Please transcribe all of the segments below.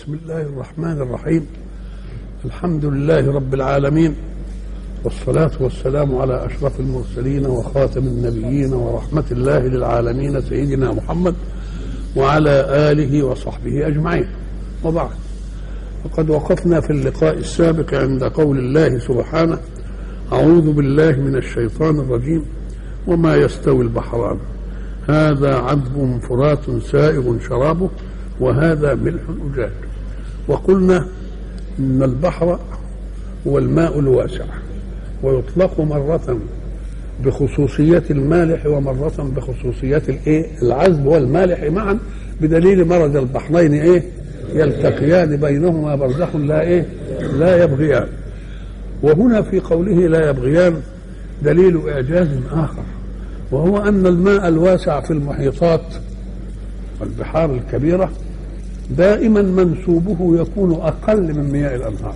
بسم الله الرحمن الرحيم الحمد لله رب العالمين والصلاة والسلام على أشرف المرسلين وخاتم النبيين ورحمة الله للعالمين سيدنا محمد وعلى آله وصحبه أجمعين وبعد وقد وقفنا في اللقاء السابق عند قول الله سبحانه أعوذ بالله من الشيطان الرجيم وما يستوي البحران هذا عذب فرات سائغ شرابه وهذا ملح أجاج وقلنا إن البحر هو الماء الواسع ويطلق مرة بخصوصية المالح ومرة بخصوصية الايه؟ العذب والمالح معا بدليل مرض البحرين ايه؟ يلتقيان بينهما برزخ لا ايه؟ لا يبغيان. وهنا في قوله لا يبغيان دليل اعجاز اخر وهو ان الماء الواسع في المحيطات والبحار الكبيره دائما منسوبه يكون اقل من مياه الانهار.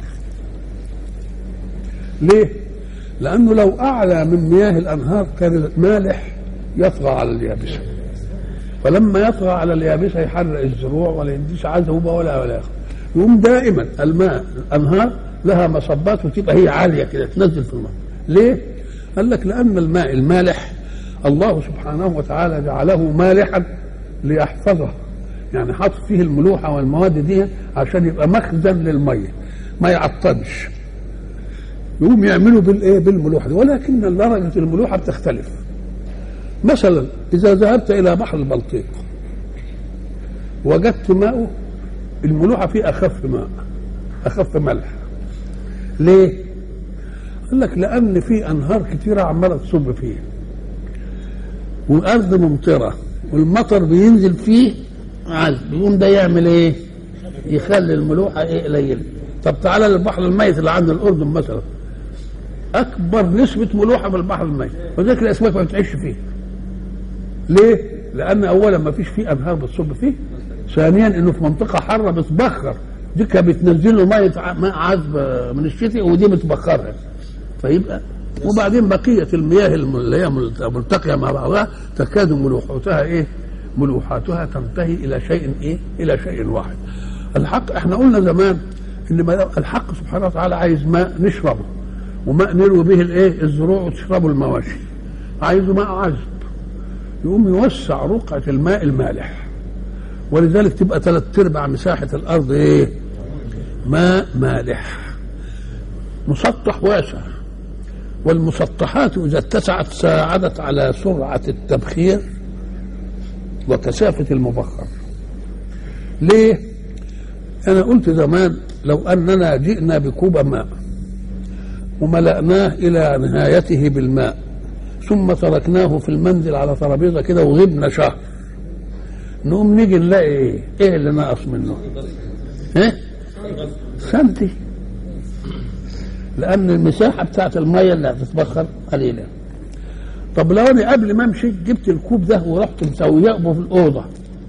ليه؟ لانه لو اعلى من مياه الانهار كان المالح يطغى على اليابسه. فلما يطغى على اليابسه يحرق الزروع ولا يديش عذبه ولا ولا يقوم دائما الماء الانهار لها مصبات وتبقى هي عاليه كده تنزل في الماء. ليه؟ قال لك لان الماء المالح الله سبحانه وتعالى جعله مالحا ليحفظه يعني حاطط فيه الملوحه والمواد دي عشان يبقى مخزن للميه ما يعطلش يقوم يعملوا بالايه بالملوحه دي ولكن درجه الملوحه بتختلف مثلا اذا ذهبت الى بحر البلطيق وجدت ماءه الملوحه فيه اخف ماء اخف ملح ليه قال لك لان في انهار كثيره عماله تصب فيه والارض ممطره والمطر بينزل فيه عذب يقوم ده يعمل ايه يخلي الملوحه ايه قليله طب تعالى للبحر الميت اللي عند الاردن مثلا اكبر نسبه ملوحه في البحر الميت وذلك الاسماك ما بتعيش فيه ليه لان اولا ما فيش فيه انهار بتصب فيه ثانيا انه في منطقه حاره بتبخر دي كانت بتنزل له ميه ماء عذب من الشتاء ودي بتبخرها فيبقى وبعدين بقيه المياه اللي هي ملتقيه مع بعضها تكاد ملوحتها ايه ملوحاتها تنتهي الى شيء ايه الى شيء واحد الحق احنا قلنا زمان ان الحق سبحانه وتعالى عايز ماء نشربه وماء نروي به الايه الزروع وتشربه المواشي عايزه ماء عذب يقوم يوسع رقعه الماء المالح ولذلك تبقى ثلاث ارباع مساحه الارض ايه ماء مالح مسطح واسع والمسطحات اذا اتسعت ساعدت على سرعه التبخير وكثافه المبخر ليه انا قلت زمان لو اننا جئنا بكوب ماء وملأناه الى نهايته بالماء ثم تركناه في المنزل على ترابيزه كده وغبنا شهر نقوم نيجي نلاقي ايه ايه اللي ناقص منه ايه سنتي لان المساحه بتاعت الميه اللي هتتبخر قليله طب لو انا قبل ما امشي جبت الكوب ده ورحت مسويه في الاوضه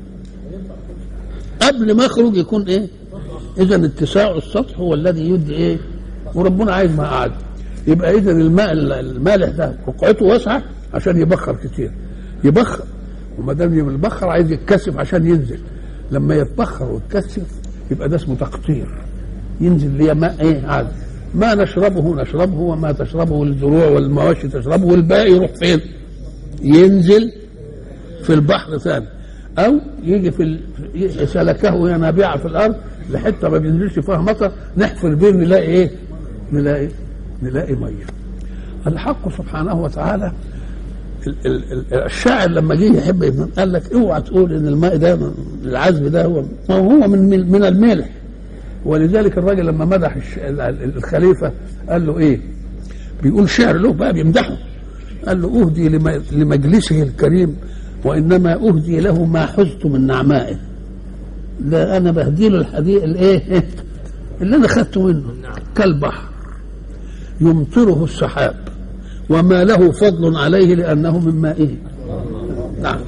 قبل ما اخرج يكون ايه اذا اتساع السطح هو الذي يدي ايه وربنا عايز ما قعد يبقى اذا الماء المالح ده رقعته واسعه عشان يبخر كتير يبخر وما دام يبخر عايز يتكثف عشان ينزل لما يتبخر ويتكثف يبقى ده اسمه تقطير ينزل ليه ماء ايه عادي ما نشربه نشربه وما تشربه الزروع والمواشي تشربه والباقي يروح فين ينزل في البحر ثاني او يجي في ال... سلكه ينابيع في الارض لحته ما بينزلش فيها مطر نحفر بيه نلاقي ايه نلاقي نلاقي ميه الحق سبحانه وتعالى ال... ال... الشاعر لما جه يحب ابن قال لك اوعى تقول ان الماء ده العذب ده هو هو من من الملح ولذلك الراجل لما مدح الخليفه قال له ايه بيقول شعر له بقى بيمدحه قال له اهدي لمجلسه الكريم وانما اهدي له ما حزت من نعمائه لا انا بهدي له الحديث الايه اللي انا خدته منه كالبحر يمطره السحاب وما له فضل عليه لانه من مائه نعم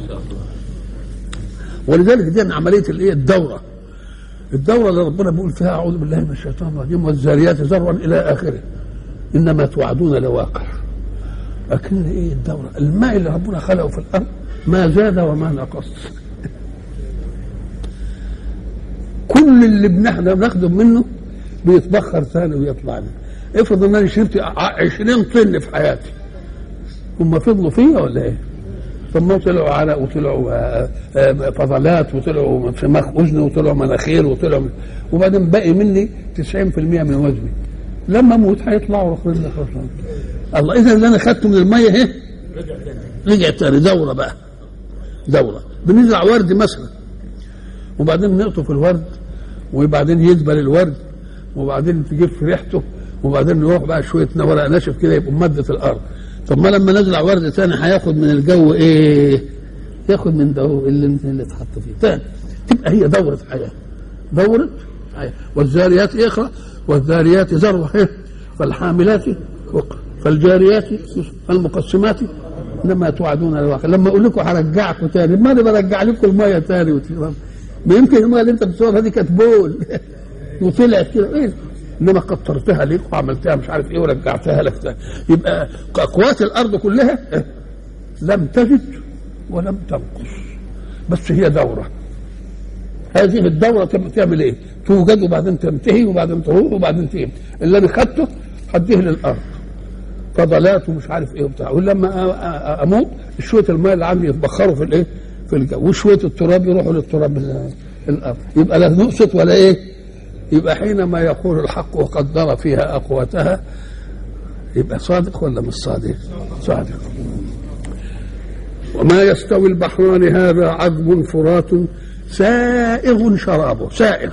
ولذلك دي عمليه الايه الدوره الدورة اللي ربنا بيقول فيها أعوذ بالله من الشيطان الرجيم والذاريات ذروا إلى آخره إنما توعدون لواقع لكن إيه الدورة الماء اللي ربنا خلقه في الأرض ما زاد وما نقص كل اللي بنحن بناخده منه بيتبخر ثاني ويطلع لي افرض ان انا شربت ع- 20 طن في حياتي هم فضلوا فيا ولا ايه؟ ثم طلعوا عرق وطلعوا آه، آه، فضلات وطلعوا في مخ اذن وطلعوا مناخير وطلعوا وبعدين باقي مني 90% من وزني لما اموت هيطلعوا اخرين اخرين الله اذا اللي انا خدته من الميه اهي رجع تاني دوره بقى دوره بنزرع ورد مثلا وبعدين نقطف الورد وبعدين يدبل الورد وبعدين تجيب في ريحته وبعدين نروح بقى شويه ورق ناشف كده يبقوا ماده الارض طب ما لما نزرع ورد تاني هياخد من الجو ايه؟ ياخد من ده اللي اللي اتحط فيه تاني تبقى هي دوره حياه دوره حياه والذاريات اخرى والذاريات ذروه إيه؟ فالحاملات وقرا فالجاريات فالمقسمات انما توعدون للواقع لما اقول لكم هرجعكم تاني ما انا برجع لكم الميه تاني وتشرب. ما يمكن الميه اللي انت بتصورها دي كانت بول وطلعت كده ايه انما قطرتها ليك وعملتها مش عارف ايه ورجعتها لك تاني. يبقى اقوات الارض كلها إيه؟ لم تزد ولم تنقص بس هي دوره هذه الدوره تم- تعمل ايه؟ توجد وبعدين تنتهي وبعدين تروح وبعدين تيجي اللي انا خدته هديه للارض فضلات ومش عارف ايه وبتاع ولما أ- أ- اموت شويه الماء اللي عندي يتبخروا في الايه؟ في الجو وشويه التراب يروحوا للتراب ال- الارض يبقى لا نقصت ولا ايه؟ يبقى حينما يقول الحق وقدر فيها اقواتها يبقى صادق ولا مش صادق؟ صادق وما يستوي البحران هذا عذب فرات سائغ شرابه سائغ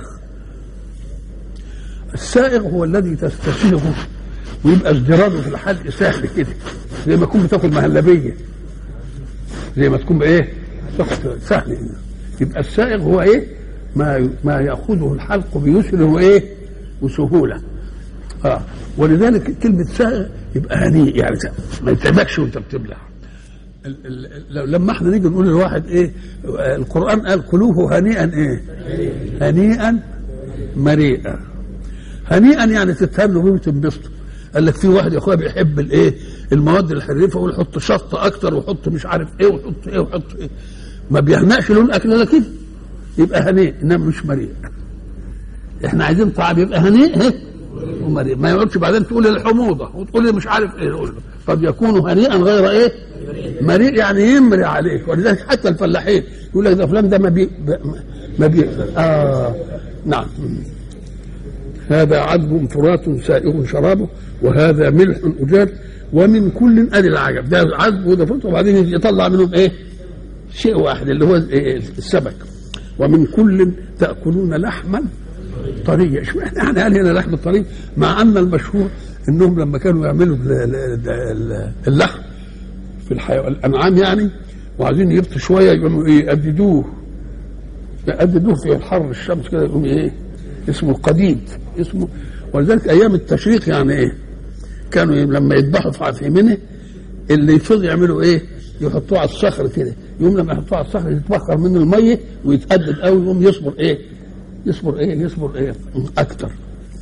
السائغ هو الذي تستسيغه ويبقى ازدراده في الحلق سهل كده زي ما تكون بتاكل مهلبيه زي ما تكون ايه تاخد سهل يبقى السائغ هو ايه ما ما ياخذه الحلق بيسر وايه وسهوله اه ولذلك كلمه سائغ يبقى هنيء يعني ما يتعبكش وانت بتبلع ال- ال- لو- لما احنا نيجي نقول للواحد ايه القران قال كلوه هنيئا ايه هنيئا مريئا هنيئا يعني تتهنوا بيه وتنبسطوا قال لك في واحد يا اخويا بيحب الايه المواد الحرفه ويحط شطه اكتر ويحط مش عارف ايه ويحط ايه ويحط ايه ما بيهنأش له الاكل الا كده يبقى هنيء انما مش مريء احنا عايزين طعام يبقى هنيء اهي ومريء ما يقعدش بعدين تقول الحموضه وتقول لي مش عارف ايه نقول له قد يكون هنيئا غير ايه مريء يعني يمري عليك ولذلك حتى الفلاحين يقول لك ده فلان ده ما بي ما بي اه نعم هذا عذب فرات سائغ شرابه وهذا ملح أجاج ومن كل ادي العجب ده عذب وده فرات وبعدين يطلع منهم ايه؟ شيء واحد اللي هو إيه؟ السمك ومن كل تاكلون لحما طريا اشمعنى يعني قال هنا لحم طري مع ان المشهور انهم لما كانوا يعملوا ال- ال- ال- اللحم في الحيوان الانعام يعني وعايزين يبطوا شويه يقوموا ايه يقددوه يقددوه في الحر الشمس كده يقوم ايه اسمه القديد اسمه ولذلك ايام التشريق يعني ايه كانوا لما يذبحوا في في منه اللي يفضل يعملوا ايه يحطوه على الصخر كده يقوم لما يحطوه على الصخر يتبخر منه الميه ويتقدد قوي يقوم يصبر ايه يصبر ايه يصبر ايه اكتر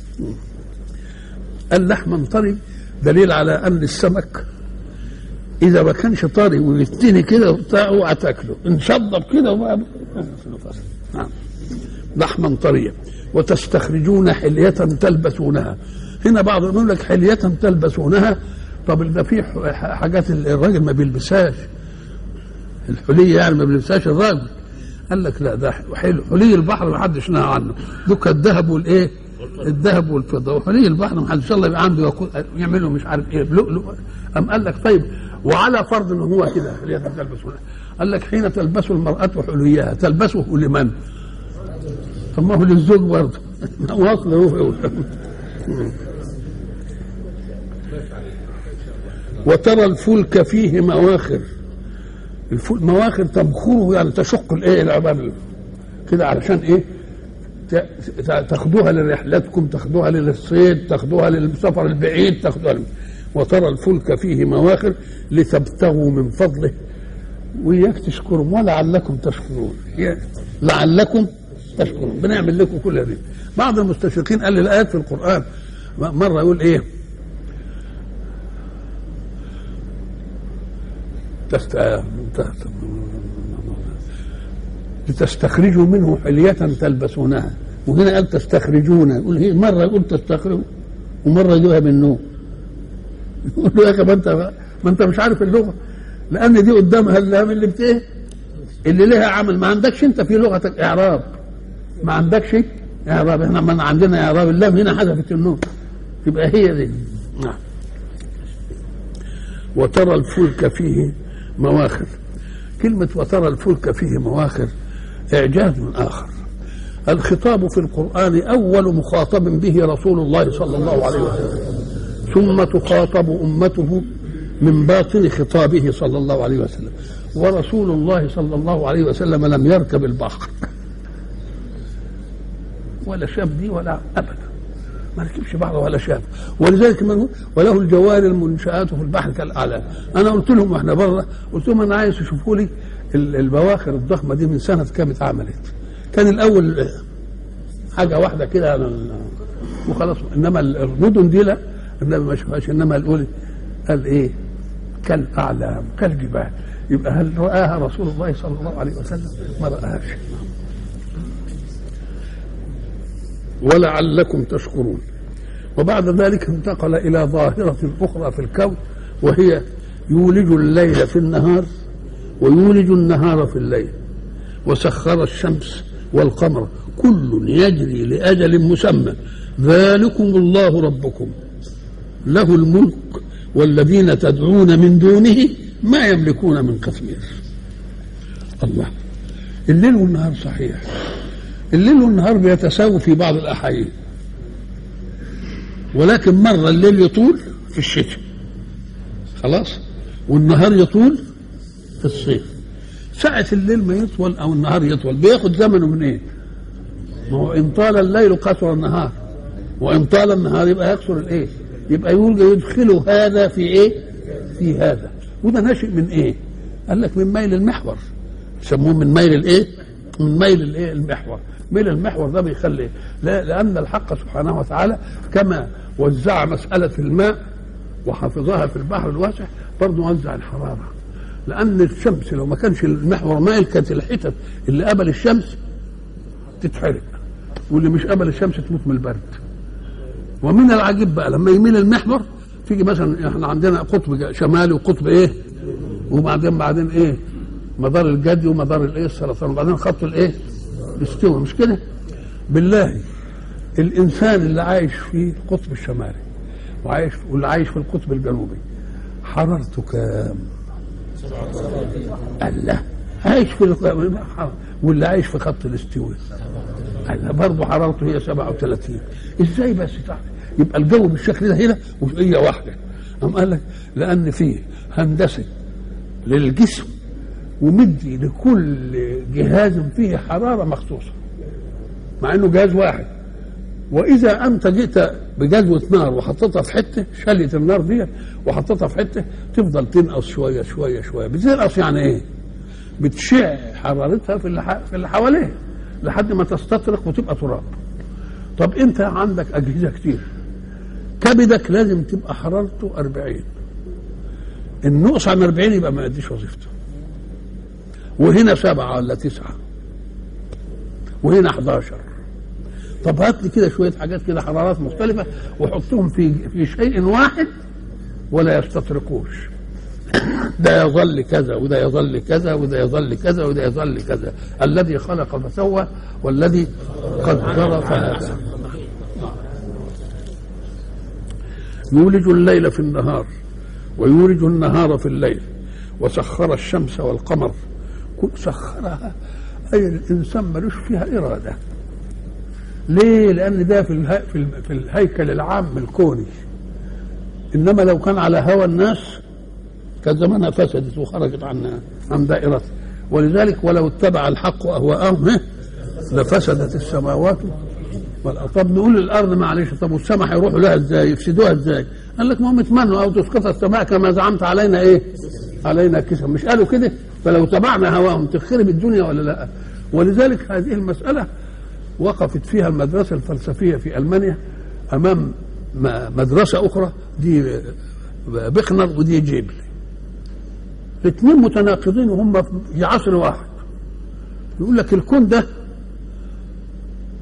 اللحم طري دليل على ان السمك اذا ما كانش طري ويتني كده وبتاع اوعى تاكله انشضب كده وبقى نعم لحما طريا وتستخرجون حلية تلبسونها هنا بعض يقول لك حلية تلبسونها طب ده في ح- حاجات الراجل ما بيلبسهاش الحلية يعني ما بيلبسهاش الراجل قال لك لا ده حلو حلي البحر ما حدش نهى عنه دوك الذهب والايه الذهب والفضه وحلي البحر ما حدش الله يبقى عنده يقول يعملوا مش عارف ايه بلؤلؤ ام قال لك طيب وعلى فرض ان هو كده حلية تلبسونها قال لك حين تلبس المرأة حليها تلبسه لمن؟ طب ما هو للزوج برضه هو اصله هو وترى الفلك فيه مواخر الفلك مواخر تبخره يعني تشق الايه العباد كده علشان ايه ت- ت- تاخدوها لرحلتكم تاخدوها للصيد تاخدوها للسفر البعيد تاخدوها لل- وترى الفلك فيه مواخر لتبتغوا من فضله وإياك تشكرهم ولعلكم تشكرون يا- لعلكم تشكرون بنعمل لكم كل هذه بعض المستشرقين قال الآيات في القرآن م- مرة يقول إيه تست... لتستخرجوا منه حلية تلبسونها وهنا قال تستخرجون يقول هي مره يقول تستخرج ومره يجيبها بالنوم يقول له يا اخي ما انت ما انت مش عارف اللغه لان دي قدامها اللام اللي بت ايه اللي لها عمل ما عندكش انت في لغتك اعراب ما عندكش اعراب احنا ما عندنا اعراب اللام هنا حذفت النون تبقى هي دي نعم وترى الفلك فيه مواخر كلمة وترى الفلك فيه مواخر إعجاز آخر الخطاب في القرآن أول مخاطب به رسول الله صلى الله عليه وسلم ثم تخاطب أمته من باطن خطابه صلى الله عليه وسلم ورسول الله صلى الله عليه وسلم لم يركب البحر ولا شاف دي ولا أبدا ما ركبش بحر ولا شاف ولذلك من وله الجوار المنشآت في البحر كالأعلام أنا قلت لهم واحنا بره قلت لهم أنا عايز تشوفوا لي البواخر الضخمة دي من سنة كام اتعملت كان الأول حاجة واحدة كده وخلاص إنما المدن دي لا النبي ما شافهاش إنما الأول قال إيه كالأعلام كالجبال يبقى هل رآها رسول الله صلى الله عليه وسلم ما رآهاش ولعلكم تشكرون وبعد ذلك انتقل إلى ظاهرة أخرى في الكون وهي يولج الليل في النهار ويولج النهار في الليل وسخر الشمس والقمر كل يجري لأجل مسمى ذلكم الله ربكم له الملك والذين تدعون من دونه ما يملكون من قطمير الله الليل والنهار صحيح الليل والنهار بيتساووا في بعض الأحايين ولكن مرة الليل يطول في الشتاء خلاص والنهار يطول في الصيف ساعة الليل ما يطول أو النهار يطول بياخد زمنه من إيه؟ ما هو إن طال الليل قصر النهار وإن طال النهار يبقى يكسر الإيه؟ يبقى يقول يدخل هذا في إيه؟ في هذا وده ناشئ من إيه؟ قال لك من ميل المحور يسموه من ميل الإيه؟ من ميل الإيه؟ المحور ميل المحور ده بيخلي لا لأن الحق سبحانه وتعالى كما وزع مسألة الماء وحفظها في البحر الواسع برضه وزع الحرارة لأن الشمس لو ما كانش المحور مائل كانت الحتت اللي قبل الشمس تتحرق واللي مش قبل الشمس تموت من البرد ومن العجيب بقى لما يميل المحور تيجي مثلا احنا عندنا قطب شمالي وقطب ايه وبعدين بعدين ايه مدار الجدي ومدار الايه السرطان وبعدين خط الايه الاستوى مش كده بالله الانسان اللي عايش في القطب الشمالي وعايش واللي عايش في القطب الجنوبي حرارته كام الله عايش في واللي عايش في خط الاستواء الله برضه حرارته هي 37 ازاي بس تعرف يبقى الجو بالشكل ده هنا وهي واحده قام قال لك لان فيه هندسه للجسم ومدي لكل جهاز فيه حراره مخصوصه مع انه جهاز واحد واذا انت جئت بجزوه نار وحطيتها في حته شلت النار دي وحطيتها في حته تفضل تنقص شويه شويه شويه بتنقص يعني ايه؟ بتشع حرارتها في اللي في اللي حواليها لحد ما تستطرق وتبقى تراب. طب انت عندك اجهزه كتير كبدك لازم تبقى حرارته 40 النقص عن 40 يبقى ما يديش وظيفته وهنا سبعة ولا تسعة وهنا 11 طب هات لي كده شويه حاجات كده حرارات مختلفه وحطهم في في شيء واحد ولا يستطرقوش ده يظل كذا وده يظل كذا وده يظل كذا وده يظل كذا الذي خلق فسوى والذي قدر فهدى يولج الليل في النهار ويولج النهار في الليل وسخر الشمس والقمر كل سخرها اي الانسان ملوش فيها اراده ليه؟ لأن ده في الهي... في, ال... في الهيكل العام الكوني إنما لو كان على هوى الناس كان زمانها فسدت وخرجت عن عن دائرتها ولذلك ولو اتبع الحق أهواءهم لفسدت السماوات والأرض طب نقول الأرض معلش طب والسماء هيروحوا لها ازاي؟ يفسدوها ازاي؟ قال لك ما هم يتمنوا أو تسقط السماء كما زعمت علينا إيه؟ علينا كسر مش قالوا كده؟ فلو تبعنا هواهم تخرب الدنيا ولا لا؟ ولذلك هذه المسألة وقفت فيها المدرسة الفلسفية في ألمانيا أمام مدرسة أخرى دي بخنر ودي جيبل الاثنين متناقضين وهم في عصر واحد يقول لك الكون ده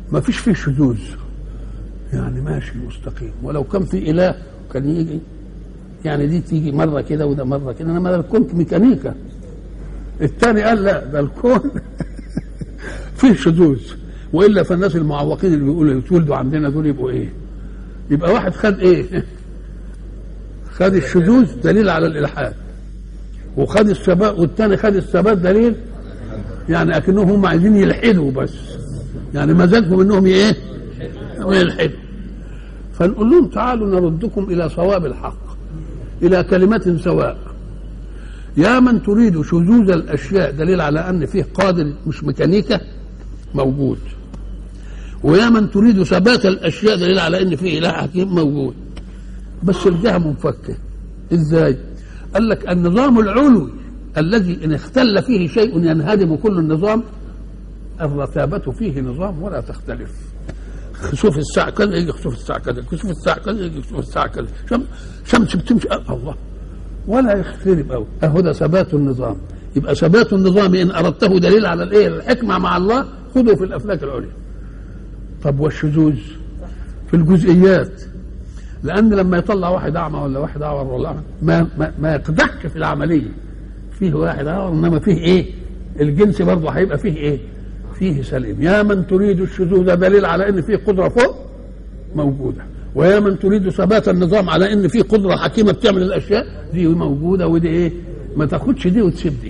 ما فيش فيه شذوذ يعني ماشي مستقيم ولو كان في اله كان يجي يعني دي تيجي مره كده وده مره كده انما ده كنت ميكانيكا الثاني قال لا ده الكون فيه شذوذ والا فالناس المعوقين اللي بيقولوا يتولدوا عندنا دول يبقوا ايه؟ يبقى واحد خد ايه؟ خد الشذوذ دليل على الالحاد وخد الثبات والثاني خد الثبات دليل يعني اكنهم هم عايزين يلحدوا بس يعني مزاجهم انهم ايه؟ يلحدوا فنقول لهم تعالوا نردكم الى صواب الحق الى كلمة سواء يا من تريد شذوذ الاشياء دليل على ان فيه قادر مش ميكانيكا موجود ويا من تريد ثبات الاشياء دليل على ان فيه اله حكيم موجود بس الجهه منفكه ازاي؟ قال لك النظام العلوي الذي ان اختل فيه شيء ينهدم كل النظام الرتابة فيه نظام ولا تختلف خسوف الساعة كذا يجي خسوف الساعة كذا خسوف الساعة كذا يجي خسوف الساعة كذا شم شمس بتمشي أه الله ولا يختلف أو أهو ده ثبات النظام يبقى ثبات النظام إن أردته دليل على الإيه الحكمة مع الله خذه في الأفلاك العليا طب والشذوذ في الجزئيات لأن لما يطلع واحد أعمى ولا واحد أعور ولا أعمى ما, ما, ما يقدحش في العملية فيه واحد أعور إنما فيه إيه الجنس برضه هيبقى فيه إيه فيه سليم يا من تريد الشذوذ دليل على ان فيه قدره فوق موجوده ويا من تريد ثبات النظام على ان فيه قدره حكيمه بتعمل الاشياء دي موجوده ودي ايه ما تاخدش دي وتسيب دي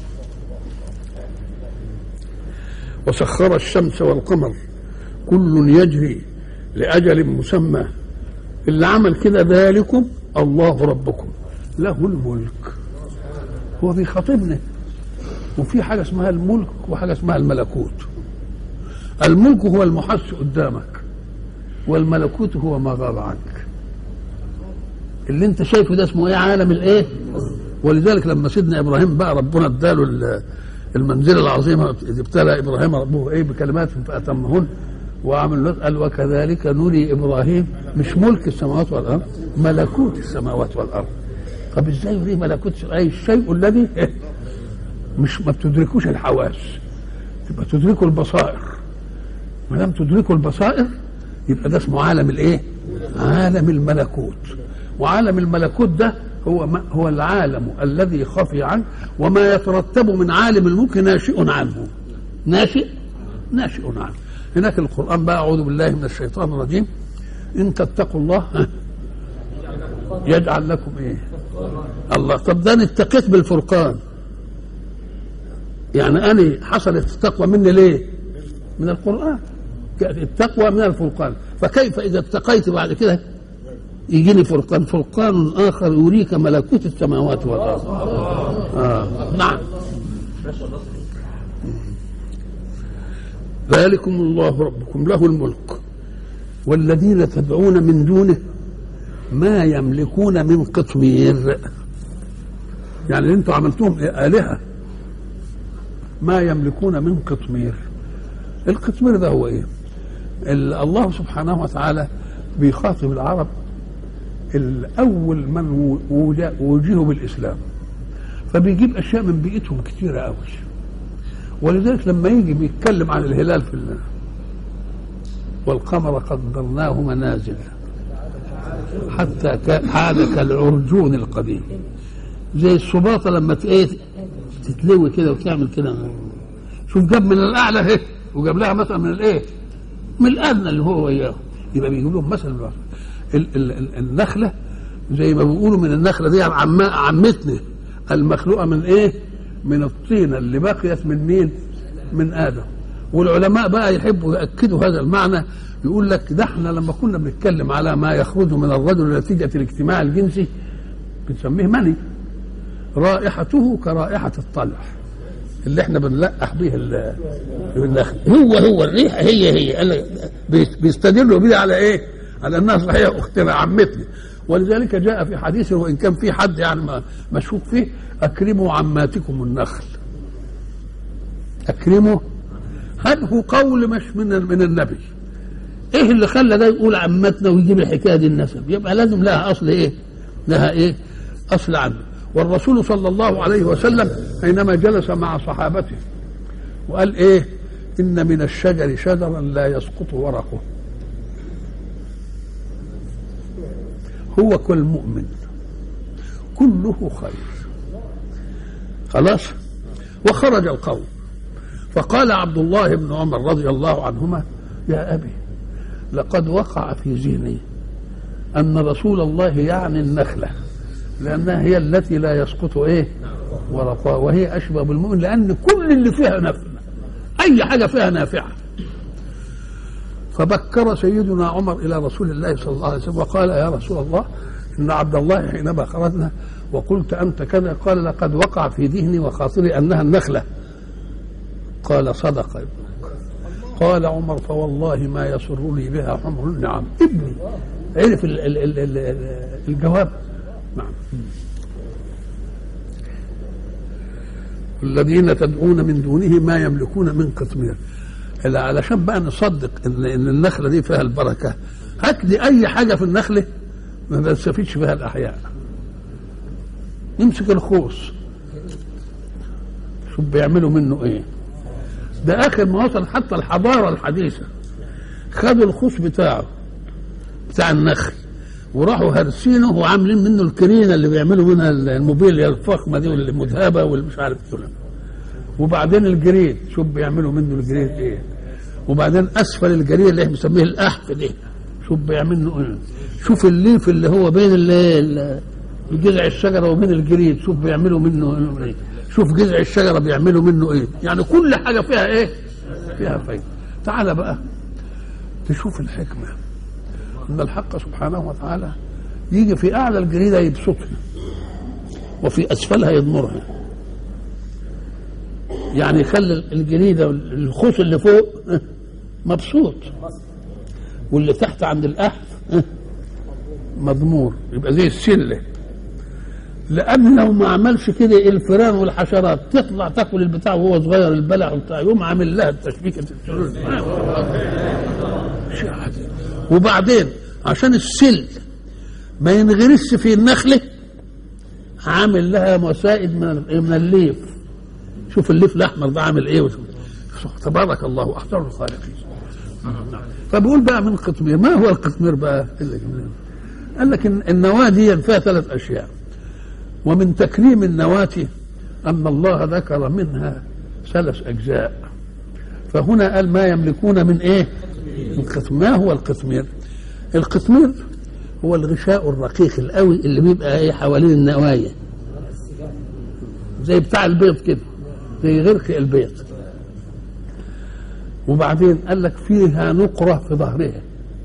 وسخر الشمس والقمر كل يجري لاجل مسمى اللي عمل كده ذلكم الله ربكم له الملك هو بيخاطبنا وفي حاجه اسمها الملك وحاجه اسمها الملكوت الملك هو المحس قدامك والملكوت هو ما غاب عنك اللي انت شايفه ده اسمه ايه عالم الايه ولذلك لما سيدنا ابراهيم بقى ربنا اداله المنزله العظيمه اذ ابتلى ابراهيم ربه ايه بكلمات فاتمهن وعمل له قال وكذلك نري ابراهيم مش ملك السماوات والارض ملكوت السماوات والارض طب ازاي يريه ملكوت اي الشيء الذي مش ما بتدركوش الحواس تبقى تدركوا البصائر ما دام تدركوا البصائر يبقى ده اسمه عالم الايه؟ عالم الملكوت وعالم الملكوت ده هو ما هو العالم الذي خفي عنه وما يترتب من عالم الملك ناشئ عنه ناشئ ناشئ عنه هناك القرآن بقى أعوذ بالله من الشيطان الرجيم إن تتقوا الله يجعل لكم إيه الله طب ده أنا اتقيت بالفرقان يعني أنا حصلت التقوى مني ليه من القرآن التقوى من الفرقان فكيف إذا اتقيت بعد كده يجيني فرقان فرقان آخر يريك ملكوت السماوات والأرض آه. نعم ذلكم الله ربكم له الملك والذين تدعون من دونه ما يملكون من قطمير يعني اللي انتم عملتوهم آلهة ما يملكون من قطمير القطمير ده هو ايه الله سبحانه وتعالى بيخاطب العرب الأول من وجهوا بالإسلام فبيجيب أشياء من بيئتهم كتيرة قوي ولذلك لما يجي بيتكلم عن الهلال في الله والقمر قدرناه منازل حتى حال كالعرجون القديم زي الصباطة لما ايه تتلوي كده وتعمل كده شوف جاب من الأعلى اهي وجاب لها مثلا من الايه من الأدنى اللي هو وياه يبقى بيجيب لهم مثل النخلة زي ما بيقولوا من النخلة دي عم عمتنا المخلوقة من ايه من الطينة اللي بقيت من مين من آدم والعلماء بقى يحبوا يأكدوا هذا المعنى يقول لك ده احنا لما كنا بنتكلم على ما يخرج من الرجل نتيجة الاجتماع الجنسي بنسميه مني رائحته كرائحة الطلع اللي احنا بنلقح به النخل هو هو الريحة هي هي بيستدلوا بيه على ايه على انها صحيح اختنا عمتنا ولذلك جاء في حديث وان كان في حد يعني مشكوك فيه اكرموا عماتكم النخل اكرموا هل هو قول مش من من النبي ايه اللي خلى ده يقول عمتنا ويجيب الحكايه دي النسب يبقى لازم لها اصل ايه لها ايه اصل عنه والرسول صلى الله عليه وسلم حينما جلس مع صحابته وقال ايه إن من الشجر شجرا لا يسقط ورقه هو كالمؤمن كله خير خلاص وخرج القوم فقال عبد الله بن عمر رضي الله عنهما يا أبي لقد وقع في ذهني أن رسول الله يعني النخلة لأنها هي التي لا يسقط إيه ورقها وهي أشبه بالمؤمن لأن كل اللي فيها نفع أي حاجة فيها نافعة فبكر سيدنا عمر إلى رسول الله صلى الله عليه وسلم وقال يا رسول الله إن عبد الله حينما خرجنا وقلت أنت كذا قال لقد وقع في ذهني وخاطري أنها النخلة قال صدق ابنك قال عمر فوالله ما يسرني بها حمر النعم ابني عرف ال ال ال ال الجواب نعم الذين تدعون من دونه ما يملكون من قطمير إلا علشان بقى نصدق ان ان النخله دي فيها البركه هات لي اي حاجه في النخله ما بنستفيدش فيها الاحياء نمسك الخوص شوف بيعملوا منه ايه ده اخر ما وصل حتى الحضاره الحديثه خدوا الخوص بتاعه بتاع النخل وراحوا هرسينه وعاملين منه الكرينه اللي بيعملوا منها الموبيليا الفخمه دي والمذهبه والمش عارف كده وبعدين الجريد شوف بيعملوا منه الجريد ايه وبعدين اسفل الجريد اللي احنا بنسميه الاحف ده شوف بيعمل له ايه شوف الليف اللي هو بين ال- جذع الشجره وبين الجريد شوف بيعملوا منه ايه شوف جذع الشجره بيعملوا منه ايه يعني كل حاجه فيها ايه فيها فايده تعال بقى تشوف الحكمه ان الحق سبحانه وتعالى يجي في اعلى الجريده يبسطها وفي اسفلها يضمرها يعني يخلي الجريده الخوص اللي فوق مبسوط واللي تحت عند الاحف مضمور يبقى زي السله لان لو ما عملش كده الفئران والحشرات تطلع تاكل البتاع وهو صغير البلع وبتاع يقوم عامل لها التشبيكه شيء عجيب. وبعدين عشان السل ما ينغرسش في النخله عامل لها مسائد من من الليف شوف الليف الاحمر ده عامل ايه وشوف تبارك الله احسن الخالقين فبيقول بقى من قطمير ما هو القطمير بقى اللي قال لك إن النواه دي فيها ثلاث اشياء ومن تكريم النواه ان الله ذكر منها ثلاث اجزاء فهنا قال ما يملكون من ايه من قطمير ما هو القطمير القطمير هو الغشاء الرقيق القوي اللي بيبقى ايه حوالين النوايا زي بتاع البيض كده زي غرق البيض وبعدين قال لك فيها نقرة في ظهرها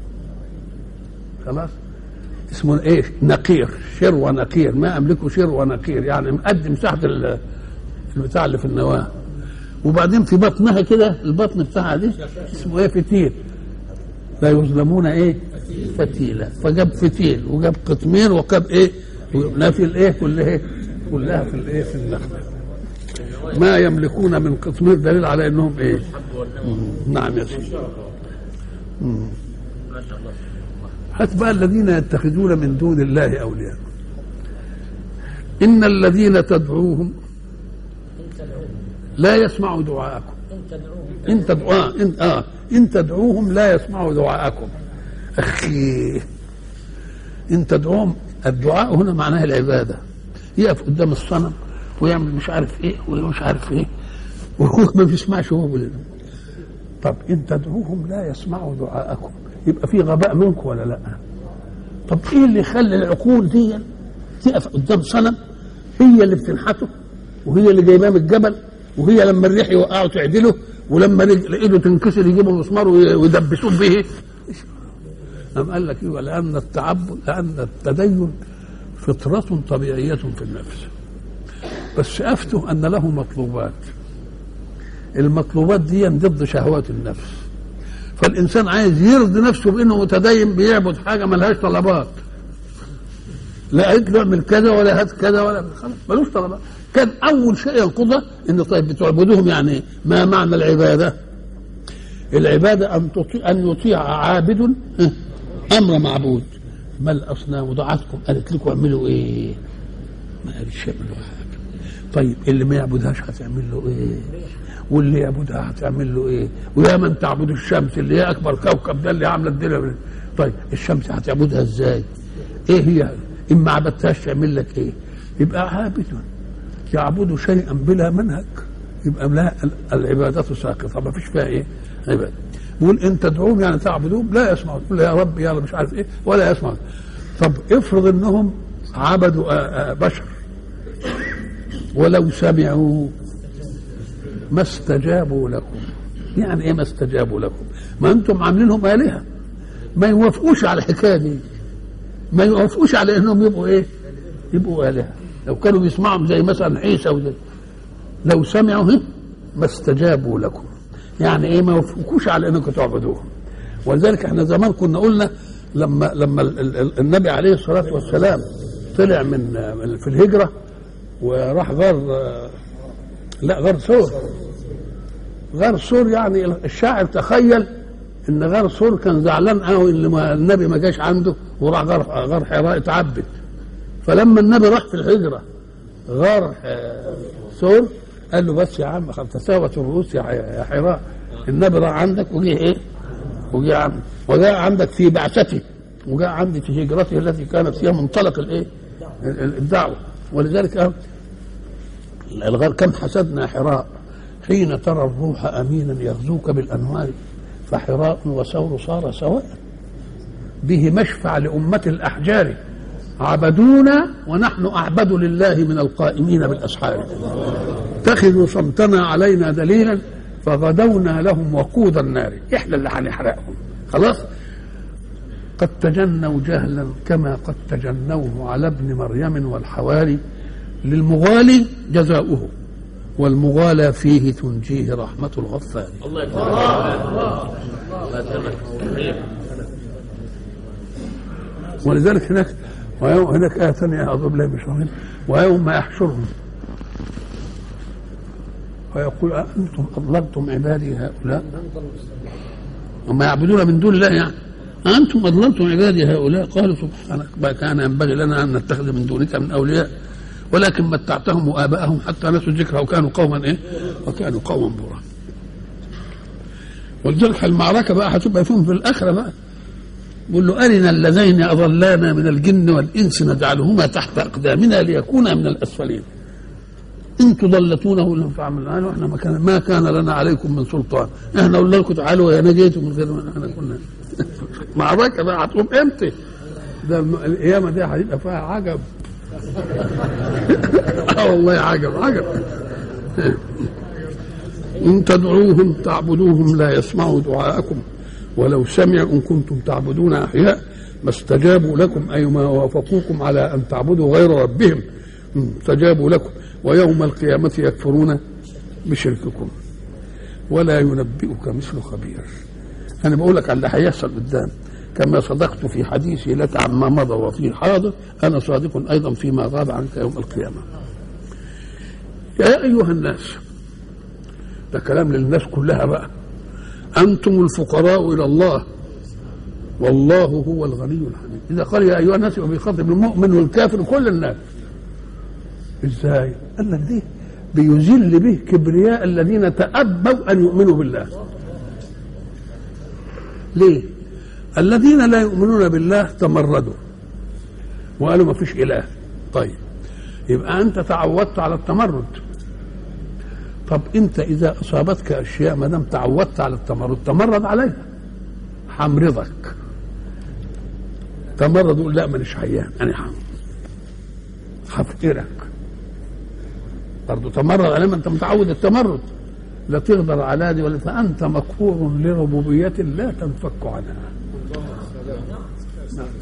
خلاص اسمه ايه نقير شروة نقير ما املكه شروة نقير يعني مقدم مساحة ال- البتاع اللي في النواة وبعدين في بطنها كده البطن بتاعها دي اسمه ايه فتيل لا يظلمون ايه فتيلة فجاب فتيل وجاب قطمير وجاب ايه نافي الايه كلها ايه كلها في الايه في النخله ما يملكون من قطمير دليل على انهم ايه مم. نعم يا سيدي مم. هات بقى الذين يتخذون من دون الله اولياء ان الذين تدعوهم لا يسمعوا دعاءكم ان تدعوا آه ان اه ان تدعوهم لا يسمعوا دعاءكم اخي ان تدعوهم الدعاء هنا معناه العباده يقف قدام الصنم ويعمل مش عارف ايه ومش عارف ايه وهو ما بيسمعش هو بال... طب ان تدعوهم لا يسمعوا دعاءكم يبقى في غباء منكم ولا لا طب ايه اللي يخلي العقول دي تقف قدام صنم هي اللي بتنحته وهي اللي جايباه من الجبل وهي لما الريح يوقعه تعدله ولما رجل ايده تنكسر يجيبوا مسمار وي- ويدبسوه به أم قال لك ايوه لان التعبد لان التدين فطرة طبيعية في النفس بس افتوا ان له مطلوبات المطلوبات دي ضد شهوات النفس فالانسان عايز يرضي نفسه بانه متدين بيعبد حاجه ملهاش طلبات لا قلت له اعمل كذا ولا هات كذا ولا خلاص ملوش طلبات كان اول شيء ينقضها ان طيب بتعبدوهم يعني إيه؟ ما معنى العباده؟ العباده ان تطيع ان يطيع عابد اه، امر معبود ما الاصنام دعاتكم قالت لكم اعملوا ايه؟ ما قالتش اعملوا حاجه طيب اللي ما يعبدهاش هتعمل له ايه؟ واللي يعبدها هتعمل له ايه ويا من تعبد الشمس اللي هي اكبر كوكب ده اللي عامله الدنيا طيب الشمس هتعبدها ازاي ايه هي ان ما عبدتهاش تعمل لك ايه يبقى عابد يعبد شيئا بلا منهج يبقى لا العبادة ساقطة ما فيش فيها ايه عبادة بيقول ان تدعوهم يعني تعبدوهم لا يسمعون تقول يا رب يا رب مش عارف ايه ولا يسمعون طب افرض انهم عبدوا آآ آآ بشر ولو سمعوا ما استجابوا لكم يعني ايه ما استجابوا لكم ما انتم عاملينهم الهه ما يوافقوش على الحكايه دي ما يوافقوش على انهم يبقوا ايه يبقوا الهه لو كانوا بيسمعهم زي مثلا عيسى وزي لو سمعوا ما استجابوا لكم يعني ايه ما يوافقوش على انكم تعبدوهم ولذلك احنا زمان كنا قلنا لما لما النبي عليه الصلاه والسلام طلع من في الهجره وراح غار لا غار سور غار سور يعني الشاعر تخيل ان غار سور كان زعلان قوي ان النبي ما جاش عنده وراح غار غار حراء اتعبد فلما النبي راح في الهجره غار سور قال له بس يا عم تساوت الرؤوس يا حراء النبي راح عندك وجه ايه؟ وجه عندك وجاء عندك في بعثته وجاء عندي في هجرته التي كانت فيها منطلق الايه؟ الدعوه ولذلك الغار كم حسدنا حراء حين ترى الروح امينا يغزوك بالانوار فحراء وثور صار سواء به مشفع لأمة الأحجار عبدونا ونحن أعبد لله من القائمين بالأسحار اتخذوا صمتنا علينا دليلا فغدونا لهم وقود النار احنا اللي هنحرقهم خلاص قد تجنوا جهلا كما قد تجنوه على ابن مريم والحواري للمغالي جزاؤه والمغالى فيه تنجيه رحمة الغفار الله يكرمك ولذلك هناك ويوم هناك آية ثانية أعوذ بالله من الشيطان ويوم يحشرهم ويقول أنتم أضللتم عبادي هؤلاء وما يعبدون من دون الله يعني أنتم أضللتم عبادي هؤلاء قالوا سبحانك ما كان ينبغي لنا أن نتخذ من دونك من أولياء ولكن متعتهم وآباءهم حتى نسوا الذكر وكانوا قوما إيه وكانوا قوما برا ولذلك المعركة بقى هتبقى فيهم في الآخرة بقى بيقول له أرنا اللذين أضلانا من الجن والإنس نجعلهما تحت أقدامنا ليكونا من الأسفلين إن تضلتونه لم فعملنا واحنا ما كان ما كان لنا عليكم من سلطان احنا قلنا لكم تعالوا يا نجيتم من غير ما احنا كنا معركة بقى هتقوم امتى؟ ده القيامة دي هيبقى فيها عجب اه والله عجب عجب إن تدعوهم تعبدوهم لا يسمعوا دعاءكم ولو سمعوا إن كنتم تعبدون أحياء ما استجابوا لكم أي ما وافقوكم على أن تعبدوا غير ربهم استجابوا لكم ويوم القيامة يكفرون بشرككم ولا ينبئك مثل خبير أنا بقول لك على اللي هيحصل قدام كما صدقت في حديثي لك عما مضى وفي حاضر أنا صادق أيضا فيما غاب عنك يوم القيامة يا أيها الناس ده كلام للناس كلها بقى أنتم الفقراء إلى الله والله هو الغني الحميد إذا قال يا أيها الناس يبقى بيخاطب المؤمن والكافر وكل الناس إزاي؟ قال لك دي بيذل به كبرياء الذين تأبوا أن يؤمنوا بالله ليه؟ الذين لا يؤمنون بالله تمردوا وقالوا ما فيش إله طيب يبقى أنت تعودت على التمرد طب أنت إذا أصابتك أشياء ما دام تعودت على التمرد تمرد عليها حمرضك تمرد يقول لا مانيش حيان أنا حم هفقرك برضه تمرد عليه ما أنت متعود التمرد لا تقدر على دي ولا فأنت مقهور لربوبية لا تنفك عنها نعم.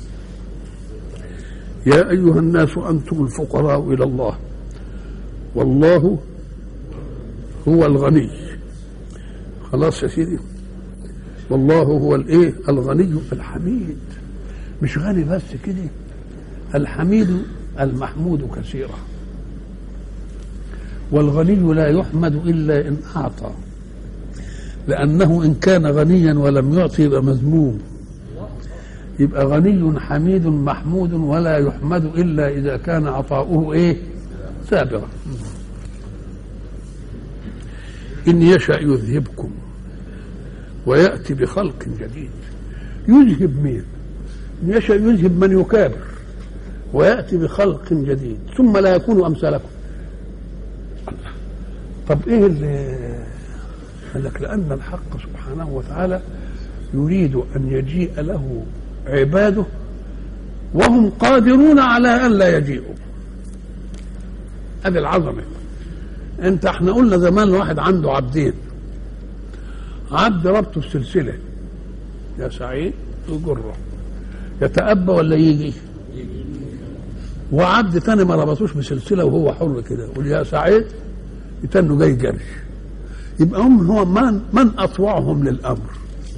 يا أيها الناس أنتم الفقراء إلى الله والله هو الغني خلاص يا سيدي والله هو الايه الغني الحميد مش غني بس كده الحميد المحمود كثيرا والغني لا يحمد الا ان اعطى لانه ان كان غنيا ولم يعطي يبقى مذموم يبقى غني حميد محمود ولا يحمد الا اذا كان عطاؤه ايه سابغا إن يشأ يذهبكم ويأتي بخلق جديد يذهب مين إن يشأ يذهب من يكابر ويأتي بخلق جديد ثم لا يكون أمثالكم الله. طب إيه اللي قال لك لأن الحق سبحانه وتعالى يريد أن يجيء له عباده وهم قادرون على أن لا يجيئوا هذه العظمة انت احنا قلنا زمان واحد عنده عبدين عبد ربطه السلسلة يا سعيد يجره يتأبى ولا يجي وعبد تاني ما ربطوش بسلسلة وهو حر كده يقول يا سعيد يتنه جاي جري يبقى هم هو من من اطوعهم للامر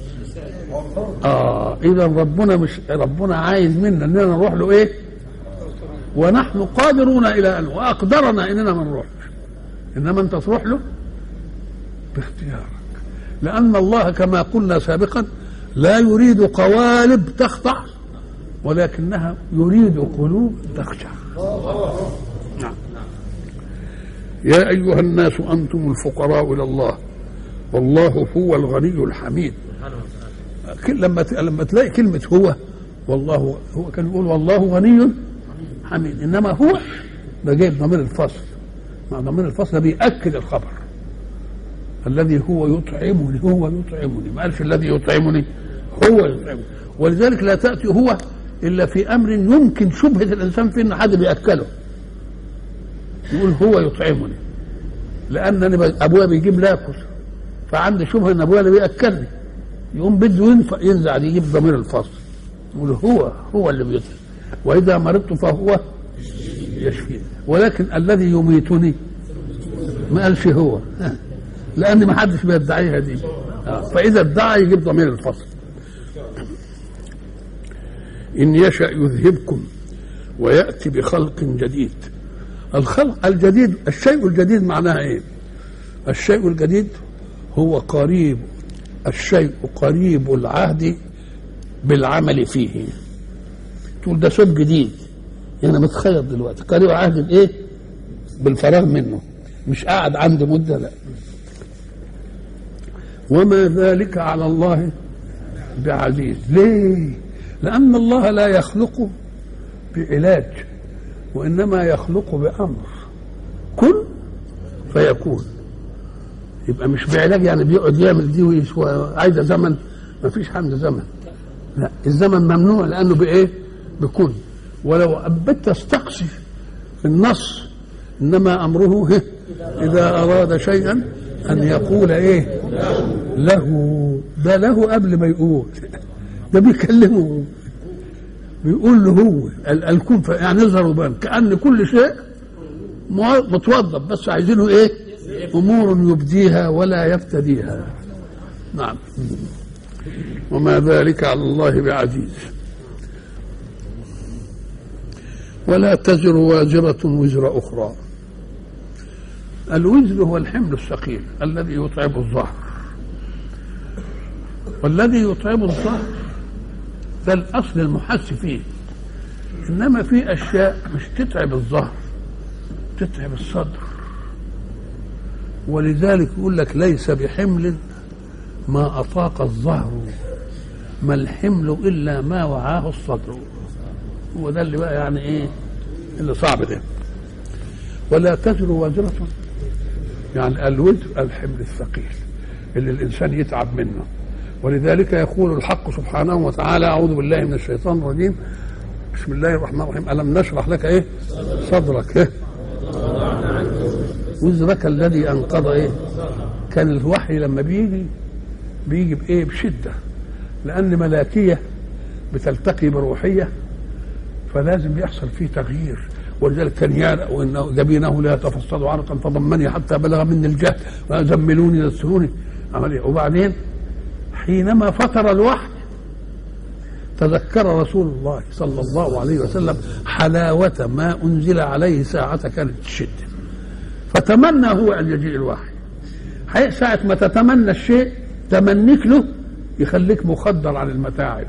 اه اذا ربنا مش ربنا عايز منا اننا نروح له ايه ونحن قادرون الى ان واقدرنا اننا ما نروحش انما انت تروح له باختيارك لان الله كما قلنا سابقا لا يريد قوالب تخضع ولكنها يريد قلوب تخشع نعم يا أيها الناس أنتم الفقراء إلى الله والله هو الغني الحميد لما لما تلاقي كلمة هو والله هو كان يقول والله غني حميد إنما هو ده جايب ضمير الفصل مع ضمير الفصل بيأكد الخبر الذي هو يطعمني هو يطعمني ما قالش الذي يطعمني هو يطعمني ولذلك لا تأتي هو إلا في أمر يمكن شبهة الإنسان فيه إن حد بيأكله يقول هو يطعمني لان انا ابويا بيجيب لاكل فعندي شبهه ان ابويا اللي بياكلني يقوم بده ينفع ينزع يجيب ضمير الفصل يقول هو هو اللي بيطعم واذا مرضت فهو يشفيني ولكن الذي يميتني ما قالش هو لان ما حدش بيدعيها دي فاذا ادعى يجيب ضمير الفصل ان يشا يذهبكم وياتي بخلق جديد الخلق الجديد الشيء الجديد معناها ايه الشيء الجديد هو قريب الشيء قريب العهد بالعمل فيه تقول ده شيء جديد انا متخيل دلوقتي قريب عهد بايه بالفراغ منه مش قاعد عنده مده لا وما ذلك على الله بعزيز ليه لان الله لا يخلق بعلاج وانما يخلق بامر كن فيكون يبقى مش بعلاج يعني بيقعد يعمل دي عايزه زمن ما فيش حمد زمن لا الزمن ممنوع لانه بايه بكن ولو ابت تستقصي في النص انما امره اذا اراد شيئا ان يقول ايه له ده له قبل ما يقول ده بيكلمه بيقول له هو الكون يعني يظهر وبان كأن كل شيء متوظف بس عايزينه ايه امور يبديها ولا يفتديها نعم وما ذلك على الله بعزيز ولا تزر وازرة وزر أخرى الوزر هو الحمل الثقيل الذي يتعب الظهر والذي يتعب الظهر ده الاصل المحس فيه انما في اشياء مش تتعب الظهر تتعب الصدر ولذلك يقول لك ليس بحمل ما اطاق الظهر ما الحمل الا ما وعاه الصدر هو ده اللي بقى يعني ايه اللي صعب ده ولا تزر وازرة يعني الوزر الحمل الثقيل اللي الانسان يتعب منه ولذلك يقول الحق سبحانه وتعالى اعوذ بالله من الشيطان الرجيم بسم الله الرحمن الرحيم الم نشرح لك ايه صدرك ايه وزرك الذي انقض ايه كان الوحي لما بيجي بيجي بايه بشده لان ملاكيه بتلتقي بروحيه فلازم يحصل فيه تغيير ولذلك كان يعرق وانه جبينه لا يتفصل عرقا فضمني حتى بلغ مني الجهل وزملوني يدسروني عمل ايه وبعدين حينما فتر الوحي تذكر رسول الله صلى الله عليه وسلم حلاوة ما أنزل عليه ساعة كانت الشدة فتمنى هو أن يجيء الوحي ساعة ما تتمنى الشيء تمنيك له يخليك مخدر عن المتاعب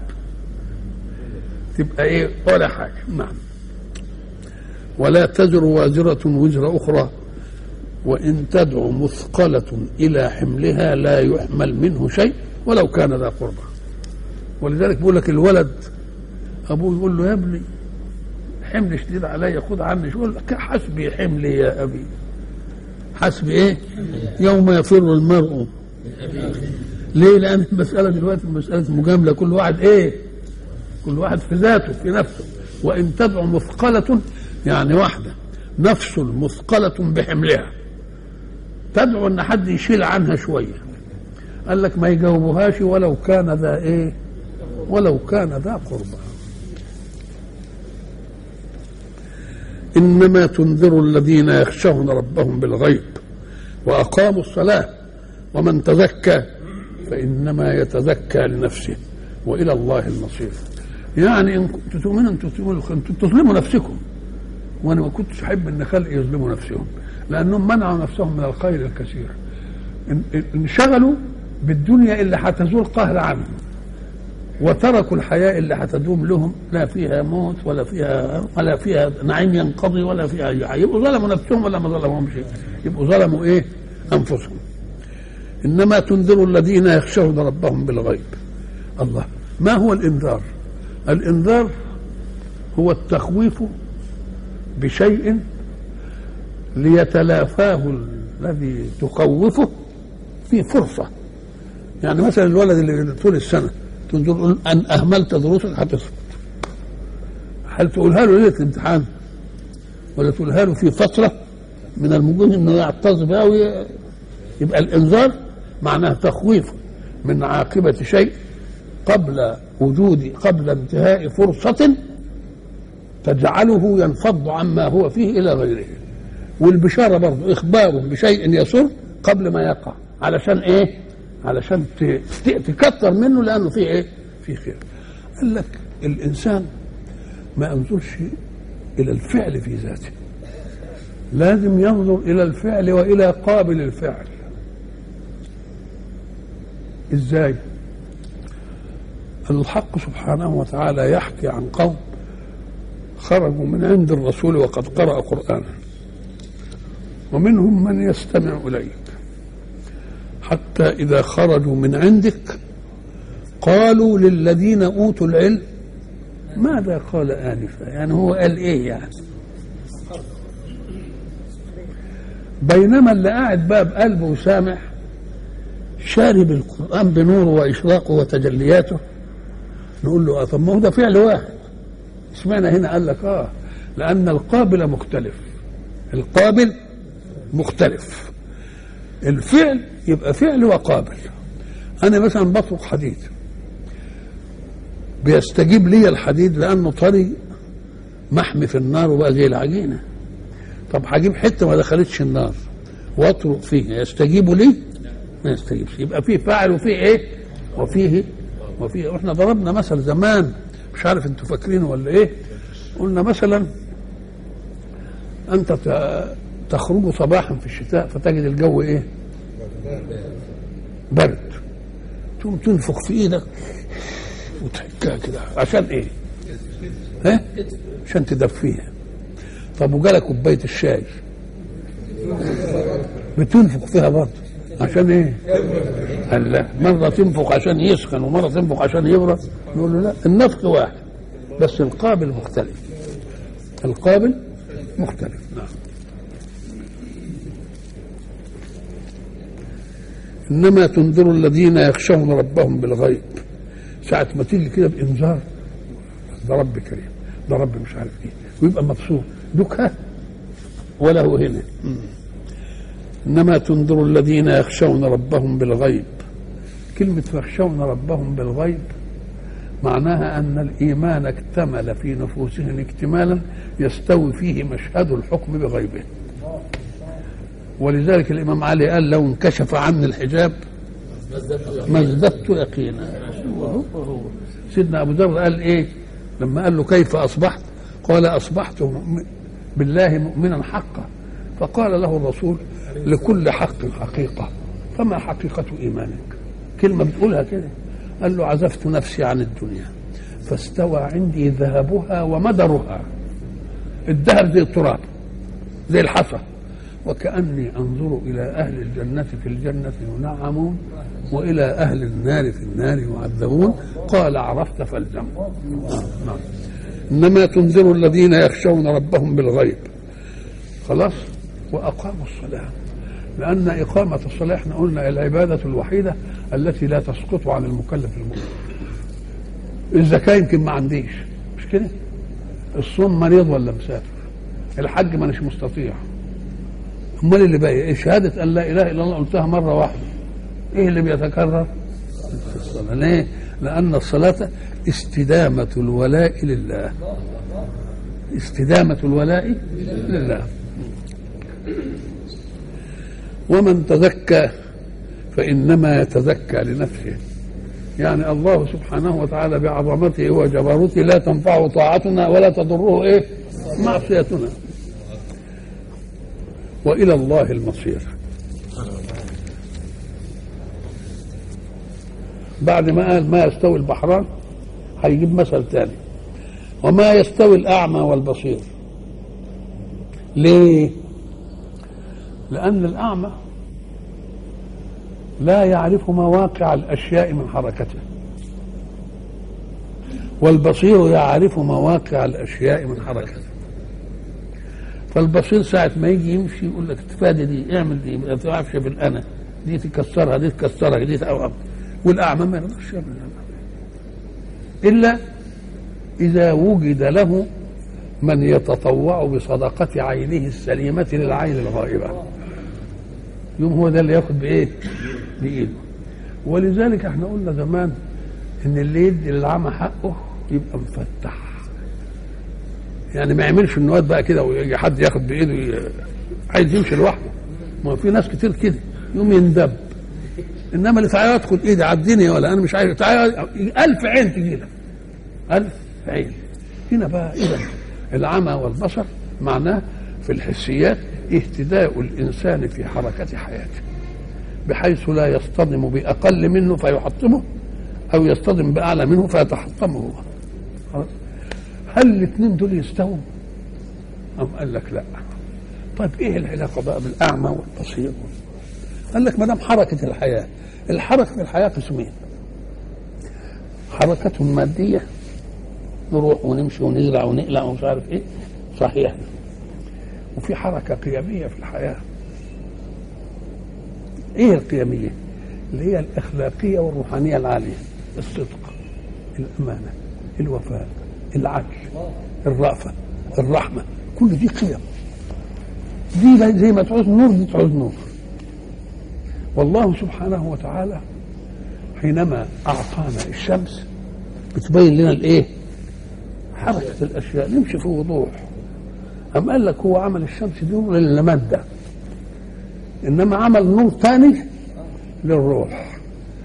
تبقى ايه ولا حاجة نعم ولا تزر وازرة وزر أخرى وإن تدع مثقلة إلى حملها لا يحمل منه شيء ولو كان ذا قربى ولذلك بيقول لك الولد أبوه يقول له يا ابني حمل شديد علي خذ عني شو يقول لك حسبي حملي يا أبي حسبي إيه يوم يفر المرء ليه لأن المسألة دلوقتي مسألة مجاملة كل واحد إيه كل واحد في ذاته في نفسه وإن تدع مثقلة يعني واحدة نفس مثقلة بحملها تدعو ان حد يشيل عنها شويه قال لك ما يجاوبوهاش ولو كان ذا ايه ولو كان ذا قربى انما تنذر الذين يخشون ربهم بالغيب واقاموا الصلاه ومن تزكى فانما يتزكى لنفسه والى الله المصير يعني ان كنتم تؤمنوا انتم انتم تظلموا نفسكم وانا ما كنتش احب ان خلقي يظلموا نفسهم لانهم منعوا نفسهم من الخير الكثير انشغلوا بالدنيا اللي هتزول قهر عنهم وتركوا الحياة اللي هتدوم لهم لا فيها موت ولا فيها ولا فيها نعيم ينقضي ولا فيها أي حاجة يبقوا ظلموا نفسهم ولا ما ظلمهم شيء يبقوا ظلموا إيه أنفسهم إنما تنذر الذين يخشون ربهم بالغيب الله ما هو الإنذار الإنذار هو التخويف بشيء ليتلافاه الذي تخوفه في فرصة يعني مثلا الولد اللي طول السنة تنظر أن أهملت دروسك هتسقط هل تقولها له ليلة الامتحان ولا تقولها له في فترة من الممكن انه يعتز بها يبقى الانذار معناه تخويف من عاقبة شيء قبل وجود قبل انتهاء فرصة تجعله ينفض عما هو فيه إلى غيره والبشارة برضه إخباره بشيء يسر قبل ما يقع علشان إيه علشان تكتر منه لأنه فيه إيه فيه خير قال لك الإنسان ما ينظرش إلى الفعل في ذاته لازم ينظر إلى الفعل وإلى قابل الفعل إزاي الحق سبحانه وتعالى يحكي عن قوم خرجوا من عند الرسول وقد قرأ قرآنا ومنهم من يستمع إليك حتى إذا خرجوا من عندك قالوا للذين أوتوا العلم ماذا قال آنفا يعني هو قال إيه يعني بينما اللي قاعد باب قلبه وسامع شارب القرآن بنوره وإشراقه وتجلياته نقول له آه طب ما هو ده فعل واحد اشمعنى هنا قال لك اه لأن القابل مختلف القابل مختلف الفعل يبقى فعل وقابل أنا مثلا بطرق حديد بيستجيب لي الحديد لأنه طري محمي في النار وبقى زي العجينة طب هجيب حتة ما دخلتش النار واطرق فيه يستجيب لي ما يستجيبش يبقى فيه فاعل وفيه ايه وفيه وفيه واحنا ضربنا مثل زمان مش عارف انتوا فاكرينه ولا ايه قلنا مثلا انت تخرج صباحا في الشتاء فتجد الجو ايه برد تقوم تنفخ في ايدك وتحكها كده عشان ايه ها عشان تدفيها طب وجالك كوبايه الشاي بتنفخ فيها برضه عشان ايه قال لا مره تنفخ عشان يسخن ومره تنفخ عشان يبرد نقول له لا النفخ واحد بس القابل مختلف القابل مختلف نعم انما تنذر الذين يخشون ربهم بالغيب ساعة ما تيجي كده بإنذار ده رب كريم ده رب مش عارف ايه ويبقى مبسوط دكها وله هنا انما تنذر الذين يخشون ربهم بالغيب كلمة يخشون ربهم بالغيب معناها أن الإيمان اكتمل في نفوسهم اكتمالا يستوي فيه مشهد الحكم بغيبه ولذلك الإمام علي قال لو انكشف عني الحجاب ما ازددت يقينا هو هو سيدنا أبو ذر قال إيه لما قال له كيف أصبحت قال أصبحت بالله مؤمنا حقا فقال له الرسول لكل حق حقيقة فما حقيقة إيمانك كلمة بتقولها كده قال له عزفت نفسي عن الدنيا فاستوى عندي ذهبها ومدرها الذهب زي التراب زي الحصى وكأني أنظر إلى أهل الجنة في الجنة ينعمون وإلى أهل النار في النار يعذبون قال عرفت فالزم نعم. إنما تنذر الذين يخشون ربهم بالغيب خلاص وأقاموا الصلاة لأن إقامة الصلاة احنا قلنا العبادة الوحيدة التي لا تسقط عن المكلف المؤمن الزكاة يمكن ما عنديش مش كده الصوم مريض ولا مسافر الحج ما مش مستطيع امال اللي باقي ايه شهاده ان لا اله الا الله قلتها مره واحده ايه اللي بيتكرر الصلاه ليه لان الصلاه استدامه الولاء لله استدامه الولاء لله ومن تزكى فانما يتزكى لنفسه يعني الله سبحانه وتعالى بعظمته وجبروته لا تنفعه طاعتنا ولا تضره ايه معصيتنا والى الله المصير بعد ما قال ما يستوي البحران هيجيب مثل ثاني وما يستوي الاعمى والبصير ليه لان الاعمى لا يعرف مواقع الاشياء من حركته والبصير يعرف مواقع الاشياء من حركته فالبصير ساعة ما يجي يمشي يقول لك تفادي دي اعمل دي ما تعرفش بالانا دي تكسرها دي تكسرها دي تأوهم والاعمى ما يقدرش يعمل الا اذا وجد له من يتطوع بصدقة عينه السليمة للعين الغائبة يوم هو ده اللي ياخد بايه؟ بايده ولذلك احنا قلنا زمان ان اللي يدي للعمى حقه يبقى مفتح يعني ما يعملش النواد بقى كده ويجي حد ياخد بايده ي- عايز يمشي لوحده ما في ناس كتير كده يوم يندب انما اللي تعالى يدخل ايدي عديني ولا انا مش عايز تعالى ألف عين تجي لك ألف عين هنا بقى اذا العمى والبصر معناه في الحسيات اهتداء الانسان في حركه حياته بحيث لا يصطدم باقل منه فيحطمه او يصطدم باعلى منه فيتحطمه هو خلاص هل الاثنين دول يستووا؟ أم قال لك لا طيب ايه العلاقه بقى بالاعمى والبصير قال لك ما دام حركه الحياه الحركه في الحياه قسمين حركة مادية نروح ونمشي ونزرع ونقلع ومش عارف ايه صحيح وفي حركة قيمية في الحياة ايه القيمية اللي هي الإخلاقية والروحانية العالية الصدق الأمانة الوفاء العدل الرأفة الرحمة كل دي قيم دي زي ما تعوز نور دي تعوز نور والله سبحانه وتعالى حينما أعطانا الشمس بتبين لنا الإيه؟ حركة الأشياء نمشي في وضوح أم قال لك هو عمل الشمس دي نور للمادة إنما عمل نور ثاني للروح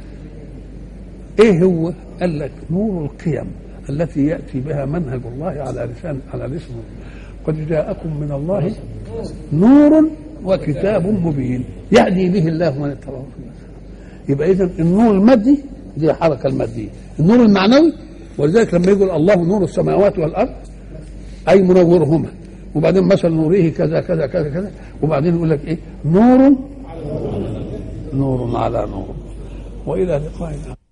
إيه هو؟ قال لك نور القيم التي يأتي بها منهج الله على لسان على لسان قد جاءكم من الله نور وكتاب مبين يهدي به الله من اتبعه يبقى اذا النور المادي دي الحركه الماديه النور المعنوي ولذلك لما يقول الله نور السماوات والارض اي منورهما وبعدين مثل نوره كذا كذا كذا كذا وبعدين يقول لك ايه نور نور على نور والى لقاء